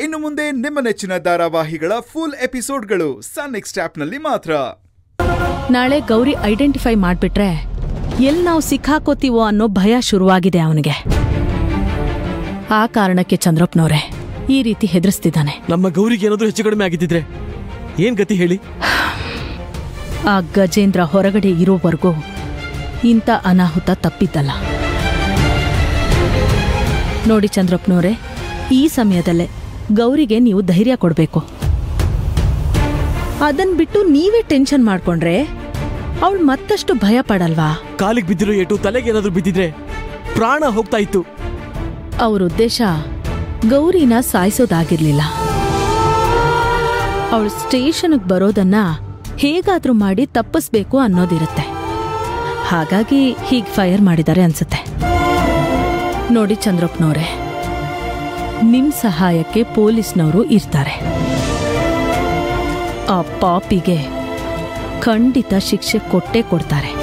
ಇನ್ನು ಮುಂದೆ ನಿಮ್ಮ ನೆಚ್ಚಿನ ಧಾರಾವಾಹಿಗಳ ಫುಲ್ ಎಪಿಸೋಡ್ಗಳು ಸನ್ ನೆಕ್ಸ್ಟ್ ಆಪ್ನಲ್ಲಿ ಮಾತ್ರ ನಾಳೆ ಗೌರಿ ಐಡೆಂಟಿಫೈ ಮಾಡ್ಬಿಟ್ರೆ ಎಲ್ ನಾವು ಸಿಕ್ಕಾಕೋತೀವೋ ಅನ್ನೋ ಭಯ ಶುರುವಾಗಿದೆ ಅವನಿಗೆ ಆ ಕಾರಣಕ್ಕೆ ಚಂದ್ರಪ್ಪನವ್ರೆ ಈ ರೀತಿ ಹೆದರ್ಸ್ತಿದ್ದಾನೆ ನಮ್ಮ ಗೌರಿಗೆ ಏನಾದ್ರೂ ಹೆಚ್ಚು ಕಡಿಮೆ ಆಗಿದ್ದಿದ್ರೆ ಏನ್ ಗತಿ ಹೇಳಿ ಆ ಗಜೇಂದ್ರ ಹೊರಗಡೆ ಇರೋವರೆಗೂ ಇಂಥ ಅನಾಹುತ ತಪ್ಪಿದ್ದಲ್ಲ ನೋಡಿ ಚಂದ್ರಪ್ಪನವ್ರೆ ಈ ಸಮಯದಲ್ಲೇ ಗೌರಿಗೆ ನೀವು ಧೈರ್ಯ ಕೊಡಬೇಕು ಅದನ್ ಬಿಟ್ಟು ನೀವೇ ಟೆನ್ಷನ್ ಮಾಡ್ಕೊಂಡ್ರೆ ಅವಳು ಮತ್ತಷ್ಟು ಭಯ ಪಡಲ್ವಾ ಕಾಲಿಗೆ ಬಿದ್ದಿರೋ ಏಟು ತಲೆಗೆ ಏನಾದ್ರೂ ಬಿದ್ದಿದ್ರೆ ಪ್ರಾಣ ಹೋಗ್ತಾ ಇತ್ತು ಅವ್ರ ಉದ್ದೇಶ ಗೌರಿನ ಸಾಯಿಸೋದಾಗಿರ್ಲಿಲ್ಲ ಅವಳು ಸ್ಟೇಷನ್ಗೆ ಬರೋದನ್ನ ಹೇಗಾದ್ರೂ ಮಾಡಿ ತಪ್ಪಿಸ್ಬೇಕು ಅನ್ನೋದಿರುತ್ತೆ ಹಾಗಾಗಿ ಹೀಗ್ ಫೈರ್ ಮಾಡಿದ್ದಾರೆ ಅನ್ಸುತ್ತೆ ನೋಡಿ ಚಂದ್ರಪ್ಪನವ್ರೆ ನಿಮ್ ಸಹಾಯಕ್ಕೆ ಪೊಲೀಸ್ನವರು ಇರ್ತಾರೆ ಆ ಪಾಪಿಗೆ ಖಂಡಿತ ಶಿಕ್ಷೆ ಕೊಟ್ಟೇ ಕೊಡ್ತಾರೆ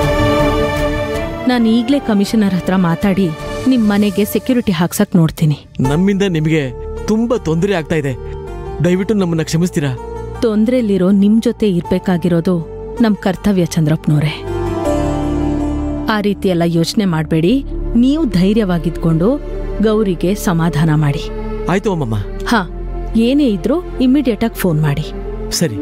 ನಾನು ಈಗಲೇ ಕಮಿಷನರ್ ಹತ್ರ ಮಾತಾಡಿ ನಿಮ್ ಮನೆಗೆ ಸೆಕ್ಯೂರಿಟಿ ಹಾಕ್ಸಕ್ ನೋಡ್ತೀನಿ ನಮ್ಮಿಂದ ನಿಮಗೆ ತುಂಬಾ ತೊಂದರೆ ಆಗ್ತಾ ಇದೆ ದಯವಿಟ್ಟು ನಮ್ಮನ್ನ ಕ್ಷಮಿಸ್ತೀರಾ ತೊಂದ್ರೆಲಿರೋ ನಿಮ್ ಜೊತೆ ಇರ್ಬೇಕಾಗಿರೋದು ನಮ್ ಕರ್ತವ್ಯ ಚಂದ್ರಪ್ಪನವ್ರೆ ಆ ರೀತಿ ಎಲ್ಲ ಯೋಚನೆ ಮಾಡಬೇಡಿ ನೀವು ಧೈರ್ಯವಾಗಿದ್ಕೊಂಡು ಗೌರಿಗೆ ಸಮಾಧಾನ ಮಾಡಿ ಆಯ್ತು ಅಮ್ಮಮ್ಮ ಹಾ ಏನೇ ಇದ್ರೂ ಇಮ್ಮಿಡಿಯೇಟ್ ಆಗಿ ಫೋನ್ ಮಾಡಿ ಸರಿ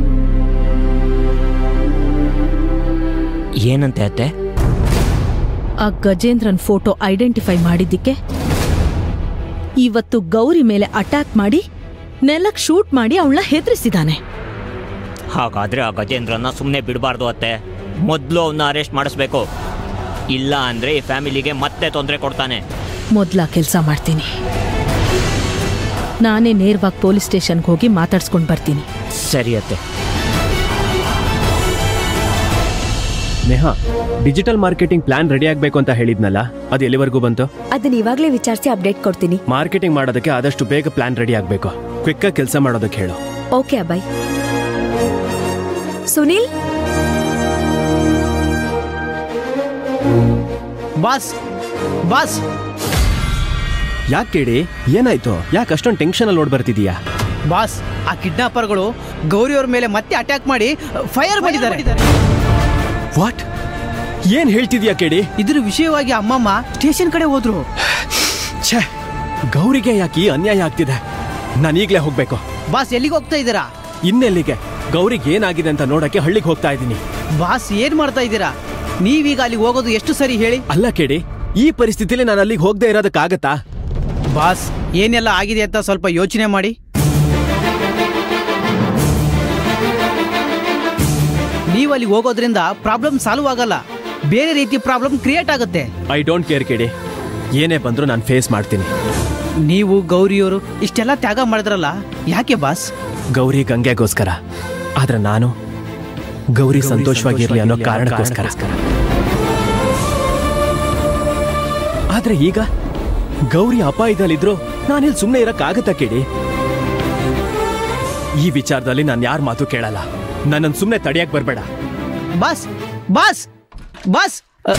ಏನಂತೆ ಅತ್ತೆ ಆ ಗಜೇಂದ್ರನ್ ಫೋಟೋ ಐಡೆಂಟಿಫೈ ಮಾಡಿದ್ದಕ್ಕೆ ಇವತ್ತು ಗೌರಿ ಮೇಲೆ ಅಟ್ಯಾಕ್ ಮಾಡಿ ನೆಲಕ್ ಶೂಟ್ ಮಾಡಿ ಅವಳನ್ನ ಹೆದರಿಸಿದಾನೆ ಹಾಗಾದ್ರೆ ಆ ಗಜೇಂದ್ರನ್ನ ಸುಮ್ಮನೆ ಬಿಡಬಾರ್ದು ಅತ್ತೆ ಮೊದಲು ಅವನ್ನ ಅರೆಸ್ಟ್ ಮಾಡಿಸ್ಬೇಕು ಇಲ್ಲ ಅಂದ್ರೆ ಈ ಫ್ಯಾಮಿಲಿಗೆ ಮತ್ತೆ ತೊಂದರೆ ಕೊಡ್ತಾನೆ ಮೊದ್ಲ ಕೆಲಸ ಮಾಡ್ತೀನಿ ನಾನೇ ನೇರವಾಗಿ ಪೊಲೀಸ್ ಸ್ಟೇಷನ್ಗೆ ಹೋಗಿ ಮಾತಾಡ್ಸ್ಕೊಂಡು ಬರ್ತೀನಿ ಸರಿ ಅತ್ತೆ Neha digital marketing plan ready ಆಗ್ಬೇಕು ಅಂತ ಹೇಳಿದ್ನಲ್ಲ ಅದು ಎಲ್ಲಿವರೆಗೂ ಬಂತು ಅದನ್ನ ಇವಾಗ್ಲೇ ವಿಚಾರಿಸಿ ಅಪ್ಡೇಟ್ ಕೊಡ್ತೀನಿ ಮಾರ್ಕೆಟಿಂಗ್ ಮಾಡೋದಕ್ಕೆ ಆದಷ್ಟು ಬೇಗ ಪ್ಲಾನ್ ರೆಡಿ ಆಗ್ಬೇಕು ಕ್ವಿಕ್ ಆಗಿ ಕೆಲಸ ಮಾಡೋದಕ್ಕೆ ಹೇಳು ಓಕೆ ಅಬ್ಬಾಯ್ ಸುನಿಲ್ ಬಾಸ್ ಬಾಸ್ ಯಾಕೆ ಕೇಳಿ ಏನಾಯ್ತು ಯಾಕೆ ಅಷ್ಟೊಂದು ಟೆನ್ಷನ್ ಅಲ್ಲಿ ನೋಡ್ ಬರ್ತಿದೀಯಾ ಬಾಸ್ ಆ ಕಿಡ್ನಾಪರ್ಗಳು ಗೌರಿ ಅವ್ರ ಮೇಲೆ ಮತ್ತೆ ಅಟ್ಯಾಕ್ ಮಾಡಿ ಫೈರ್ ಮಾಡಿದ್ದಾರೆ ವಾಟ್ ಏನ್ ಹೇಳ್ತಿದ್ಯಾ ಕೇಳಿ ಇದ್ರ ವಿಷಯವಾಗಿ ಅಮ್ಮಮ್ಮ ಸ್ಟೇಷನ್ ಕಡೆ ಹೋದ್ರು ಛೇ ಗೌರಿಗೆ ಯಾಕೆ ಈ ಅನ್ಯಾಯ ಆಗ್ತಿದೆ ನಾನು ಈಗಲೇ ಹೋಗ್ಬೇಕು ಬಾಸ್ ಎಲ್ಲಿಗೆ ಹೋಗ್ತಾ ಇದ್ದೀರಾ ಇನ್ನೆಲ್ಲಿಗೆ ಗೌರಿಗೆ ಏನಾಗಿದೆ ಅಂತ ನೋಡಕ್ಕೆ ಹಳ್ಳಿಗೆ ಹೋಗ್ತಾ ಇದ್ದೀನಿ ಬಾಸ್ ಏನ್ ಮಾಡ್ತಾ ಇದ್ದೀರಾ ನೀವೀಗ ಅಲ್ಲಿಗೆ ಹೋಗೋದು ಎಷ್ಟು ಸರಿ ಹೇಳಿ ಅಲ್ಲ ಕೇಳಿ ಈ ಪರಿಸ್ಥಿತಿಲಿ ನಾನು ಅಲ್ಲಿಗೆ ಹೋಗದೆ ಇರೋದಕ್ಕಾಗತ್ತಾ ಬಾಸ್ ಏನೆಲ್ಲ ಆಗಿದೆ ಅಂತ ಸ್ವಲ್ಪ ಯೋಚನೆ ಮಾಡಿ ನೀವು ಅಲ್ಲಿಗೆ ಹೋಗೋದ್ರಿಂದ ಪ್ರಾಬ್ಲಮ್ ಸಾಲ್ವ್ ಆಗಲ್ಲ ಬೇರೆ ರೀತಿ ಪ್ರಾಬ್ಲಮ್ ಕ್ರಿಯೇಟ್ ಆಗುತ್ತೆ ಐ ಡೋಂಟ್ ಕೇರ್ ಕೇಳಿ ಏನೇ ಬಂದರೂ ನಾನು ಫೇಸ್ ಮಾಡ್ತೀನಿ ನೀವು ಗೌರಿಯವರು ಇಷ್ಟೆಲ್ಲ ತ್ಯಾಗ ಮಾಡಿದ್ರಲ್ಲ ಯಾಕೆ ಬಾಸ್ ಗೌರಿ ಗಂಗೆಗೋಸ್ಕರ ಆದ್ರೆ ನಾನು ಗೌರಿ ಸಂತೋಷವಾಗಿರ್ಲಿ ಅನ್ನೋ ಕಾರಣಕ್ಕೋಸ್ಕರ ಆದ್ರೆ ಈಗ ಗೌರಿ ಅಪಾಯದಲ್ಲಿದ್ರು ನಾನಿಲ್ಲಿ ಸುಮ್ಮನೆ ಇರಕ್ಕಾಗತ್ತಾ ಕೇಳಿ ಈ ವಿಚಾರದಲ್ಲಿ ನಾನು ಯಾರ ಮಾತು ಕೇಳಲ್ಲ ನನ್ನನ್ನು ಸುಮ್ಮನೆ ತಡೆಯಕ್ ಬರಬೇಡ ಬಾಸ್ ಬಾಸ್ ಬಾಸ್ ಅ,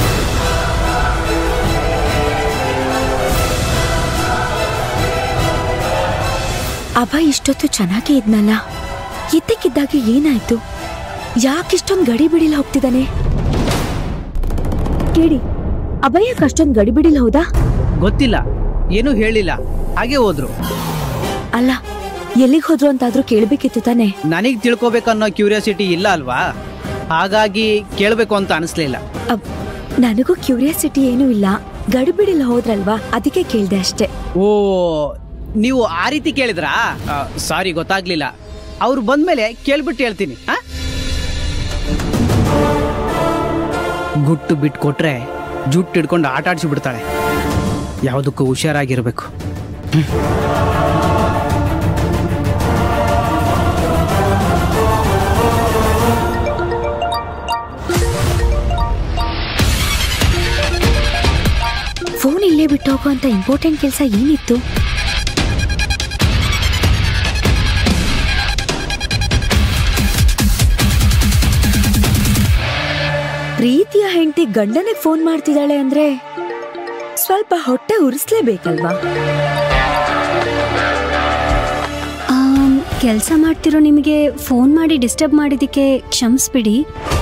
ಅಭಯ್ ಇಷ್ಟೊತ್ತು ಚೆನ್ನಾಗೇ ಇದ್ನಲ್ಲ ಇದ್ದಕ್ಕಿದ್ದಾಗೆ ಏನಾಯ್ತು ಯಾಕಿಷ್ಟೊಂದು ಗಡಿ ಬಿಡಿಲ್ ಹೋಗ್ತಿದ್ದಾನೆ ಕೇಳಿ ಅಭಯ್ ಯಾಕೆ ಅಷ್ಟೊಂದು ಗಡಿ ಬಿಡಿಲ್ ಹೌದಾ ಗೊತ್ತಿಲ್ಲ ಏನೂ ಹೇಳಿಲ್ಲ ಹಾಗೆ ಹೋದ್ರು ಅಲ್ಲ ಎಲ್ಲಿಗೆ ಹೋದ್ರು ಅಂತಾದ್ರೂ ಕೇಳ್ಬೇಕಿತ್ತು ತಾನೆ ನನಗೆ ತಿಳ್ಕೊಬೇಕನ್ನೋ ಕ್ಯೂರಿಯಾಸಿಟಿ ಇಲ್ಲ ಅಲ್ವಾ ಹಾಗಾಗಿ ಕೇಳಬೇಕು ಅಂತ ಅನಿಸ್ಲಿಲ್ಲ ಅಬ್, ನನಗೂ ಕ್ಯೂರಿಯಾಸಿಟಿ ಏನೂ ಇಲ್ಲ ಗಡಿಬಿಡಿಲ್ ಹೋದ್ರಲ್ವಾ ಅದಕ್ಕೆ ಕೇಳ್ದೆ ಅಷ್ಟೇ ಓ ನೀವು ಆ ರೀತಿ ಕೇಳಿದ್ರಾ ಸಾರಿ ಗೊತ್ತಾಗ್ಲಿಲ್ಲ ಅವ್ರು ಬಂದ್ಮೇಲೆ ಕೇಳ್ಬಿಟ್ಟು ಹೇಳ್ತೀನಿ ಆ? ಗುಟ್ಟು ಬಿಟ್ಟು ಕೊಟ್ರೆ ಜುಟ್ಟು ಹಿಡ್ಕೊಂಡು ಆಟ ಆಡ್ಸಿ ಬಿಡ್ತಾಳೆ ಯಾವುದಕ್ಕೂ ಹುಷಾರಾಗಿರ್ಬೇಕು ಫೋನ್ ಇಲ್ಲೇ ಬಿಟ್ಟು ಹೋಗೋ ಅಂತ ಇಂಪಾರ್ಟೆಂಟ್ ಕೆಲಸ ಏನಿತ್ತು ಪ್ರೀತಿಯ ಹೆಂಡತಿ ಗಂಡನಿಗೆ ಫೋನ್ ಮಾಡ್ತಿದ್ದಾಳೆ ಅಂದ್ರೆ ಸ್ವಲ್ಪ ಹೊಟ್ಟೆ ಉರಿಸ್ಲೇಬೇಕಲ್ವಾ ಕೆಲಸ ಮಾಡ್ತಿರೋ ನಿಮಗೆ ಫೋನ್ ಮಾಡಿ ಡಿಸ್ಟರ್ಬ್ ಮಾಡಿದ್ದಕ್ಕೆ ಕ್ಷಮಿಸ್ಬಿಡಿ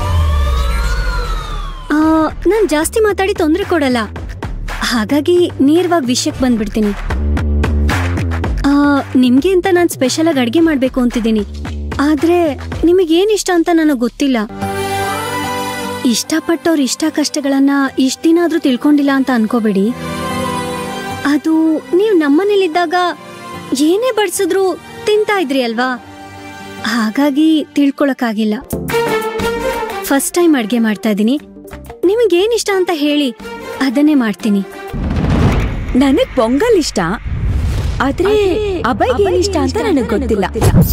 ನಾನು ಜಾಸ್ತಿ ಮಾತಾಡಿ ತೊಂದರೆ ಕೊಡಲ್ಲ ಹಾಗಾಗಿ ನೇರವಾಗಿ ವಿಷಯಕ್ಕೆ ಬಂದ್ಬಿಡ್ತೀನಿ ಆ, ನಿಮ್ಗೆ ಅಂತ ನಾನು ಸ್ಪೆಷಲಾಗಿ ಅಡುಗೆ ಮಾಡಬೇಕು ಅಂತಿದ್ದೀನಿ ಆದರೆ ನಿಮಗೇನು ಇಷ್ಟ ಅಂತ ನನಗೆ ಗೊತ್ತಿಲ್ಲ ಇಷ್ಟಪಟ್ಟವ್ರ ಇಷ್ಟ ಕಷ್ಟಗಳನ್ನ ಇಷ್ಟ ದಿನ ಆದ್ರೂ ತಿಳ್ಕೊಂಡಿಲ್ಲ ಅಂತ ಅನ್ಕೋಬೇಡಿ ಅದು ನೀವು ನಮ್ಮನೇಲಿದ್ದಾಗ ಏನೇ ಬಡ್ಸಿದ್ರು ತಿಂತಾ ಇದ್ರಿ ಅಲ್ವಾ ಹಾಗಾಗಿ ತಿಳ್ಕೊಳಕ್ಕಾಗಿಲ್ಲ ಫಸ್ಟ್ ಟೈಮ್ ಅಡ್ಗೆ ಮಾಡ್ತಾ ಇದ್ದೀನಿ ನಿಮಗೇನ್ ಇಷ್ಟ ಅಂತ ಹೇಳಿ ಅದನ್ನೇ ಮಾಡ್ತೀನಿ ನನಗ್ ಪೊಂಗಲ್ ಇಷ್ಟ ಆದ್ರೆ ಅಭಯ್ಗೆ ಏನ್ ಇಷ್ಟ ಅಂತ ನನಗ್ ಗೊತ್ತಿಲ್ಲ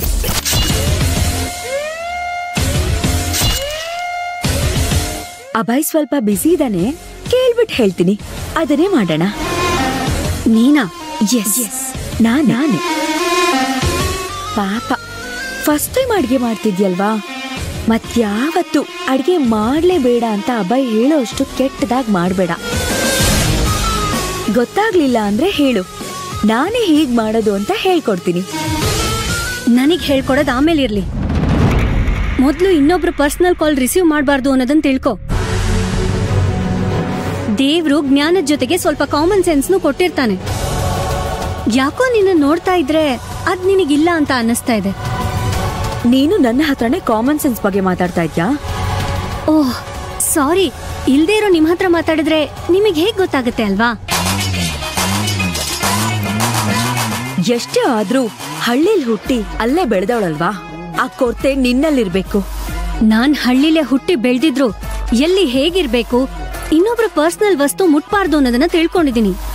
ಅಭಯ್ ಸ್ವಲ್ಪ ಬ್ಯುಸಿ ಇದ್ದಾನೆ ಕೇಳ್ಬಿಟ್ಟು ಹೇಳ್ತೀನಿ ಅದನ್ನೇ ಮಾಡೋಣ ನೀನಾ ಎಸ್ ನಾ ನಾನೇ ಪಾಪ ಫಸ್ಟ್ ಟೈಮ್ ಅಡ್ಗೆ ಮಾಡ್ತಿದ್ಯಲ್ವಾ ಮತ್ಯಾವತ್ತು ಅಡ್ಗೆ ಮಾಡ್ಲೇಬೇಡ ಅಂತ ಅಭಯ್ ಹೇಳೋ ಅಷ್ಟು ಕೆಟ್ಟದಾಗ್ ಮಾಡ್ಬೇಡ ಗೊತ್ತಾಗ್ಲಿಲ್ಲ ಅಂದ್ರೆ ಹೇಳು ನಾನೇ ಹೀಗ್ ಮಾಡೋದು ಅಂತ ಹೇಳ್ಕೊಡ್ತೀನಿ ನನಗ್ ಹೇಳ್ಕೊಡೋದು ಆಮೇಲೆ ಇರ್ಲಿ ಮೊದಲು ಇನ್ನೊಬ್ರು ಪರ್ಸನಲ್ ಕಾಲ್ ರಿಸೀವ್ ಮಾಡಬಾರ್ದು ಅನ್ನೋದನ್ನ ತಿಳ್ಕೊ ದೇವ್ರು ಜ್ಞಾನದ ಜೊತೆಗೆ ಸ್ವಲ್ಪ ಕಾಮನ್ ಸೆನ್ಸ್ನು ಕೊಟ್ಟಿರ್ತಾನೆ ಯಾಕೋ ನಿನ್ನ ನೋಡ್ತಾ ಇದ್ರೆ ಅದ್ ನಿನಗಿಲ್ಲ ಅಂತ ಅನ್ನಿಸ್ತಾ ಇದೆ ನೀನು ನನ್ನ ಹತ್ರನೇ ಕಾಮನ್ ಸೆನ್ಸ್ ಬಗ್ಗೆ ಮಾತಾಡ್ತಾ ಇದ್ಯಾ ಓಹ್ ಸಾರಿ ಇಲ್ದೇ ಇರೋ ನಿಮ್ ಹತ್ರ ಮಾತಾಡಿದ್ರೆ ನಿಮಗೆ ಹೇಗ್ ಗೊತ್ತಾಗುತ್ತೆ ಅಲ್ವಾ ಎಷ್ಟೇ ಆದ್ರೂ ಹಳ್ಳಿಲ್ ಹುಟ್ಟಿ ಅಲ್ಲೇ ಬೆಳೆದವಳಲ್ವಾ ಆ ಕೊರತೆ ನಿನ್ನಲ್ಲಿರ್ಬೇಕು ನಾನ್ ಹಳ್ಳಿಲೇ ಹುಟ್ಟಿ ಬೆಳ್ದಿದ್ರು ಎಲ್ಲಿ ಹೇಗಿರ್ಬೇಕು ಇನ್ನೊಬ್ರ ಪರ್ಸನಲ್ ವಸ್ತು ಮುಟ್ಬಾರ್ದು ಅನ್ನೋದನ್ನ ತಿಳ್ಕೊಂಡಿದೀನಿ